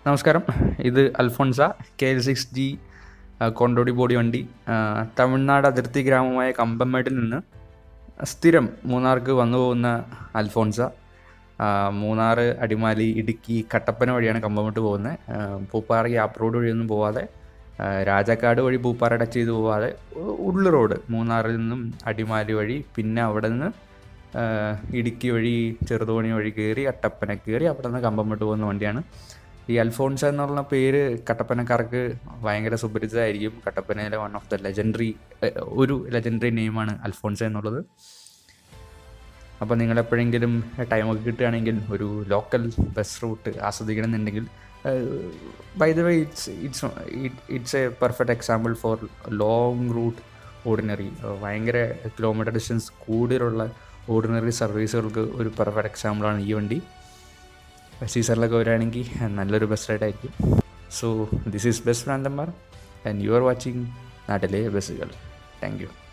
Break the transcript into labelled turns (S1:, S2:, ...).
S1: നമസ്കാരം ഇത് Alphonsa K L six G Kondotty body വണ്ടി ആ, തമിഴ്നാട് അതിർത്തി ഗ്രാമമായ കമ്പമേട്ടിൽ നിന്ന് സ്ഥിരം മൂന്നാർക്ക് വന്നു പോകുന്ന അൽഫോൺസ ആ, മൂന്നാർ അടിമാലി ഇടുക്കി കട്ടപ്പന വഴിയാണ് കമ്പമേട്ട് പോകുന്നത് പൂപ്പാറ ഗ്യാപ്പ് റോഡ് വഴിയൊന്നും പോവാതെ ആ, രാജാക്കാട് വഴി പൂപ്പാറ ടച്ച് ചെയ്ത് പോവാതെ ഉ- ഉള്ളു റോഡ് മൂന്നാറിൽ നിന്നും അടിമാലി വഴി പിന്നെ അവിടെ നിന്ന് ആ, ഇടുക്കി വഴി ചെറുതോണി വഴി കയറി കട്ടപ്പന കയറി അവിടെ നിന്ന് കമ്പമേട്ട് പോകുന്ന വണ്ടിയാണ് ഈ അൽഫോൺസ എന്നുള്ള പേര് കട്ടപ്പനക്കാർക്ക് ഭയങ്കര സുപരിചിതമായിരിക്കും കട്ടപ്പനയിലെ വൺ ഓഫ് ദ ലെജൻഡറി ഒരു ലെജൻഡറി നെയിമാണ് അൽഫോൺസ എന്നുള്ളത് അപ്പോൾ നിങ്ങൾ എപ്പോഴെങ്കിലും ടൈമൊക്കെ കിട്ടുകയാണെങ്കിൽ ഒരു ലോക്കൽ ബസ് റൂട്ട് ആസ്വദിക്കണമെന്നുണ്ടെങ്കിൽ by the way it's it's it's a perfect example for long route ordinary ഭയങ്കര കിലോമീറ്റർ ഡിസ്റ്റൻസ് കൂടുതലുള്ള ഓർഡിനറി സർവീസുകൾക്ക് ഒരു പെർഫെക്റ്റ് എക്സാമ്പിളാണ് ഈ വണ്ടി സീസണിലൊക്കെ വരികയാണെങ്കിൽ നല്ലൊരു ബസ് റൈഡ് ആയിരിക്കും സോ ദിസ് ഈസ് ബെസ്റ്റ് ഫ്രാന്തന്മാർ ആൻഡ് യു ആർ വാച്ചിങ് നാട്ടിലെ ബസ്സുകൾ താങ്ക് യു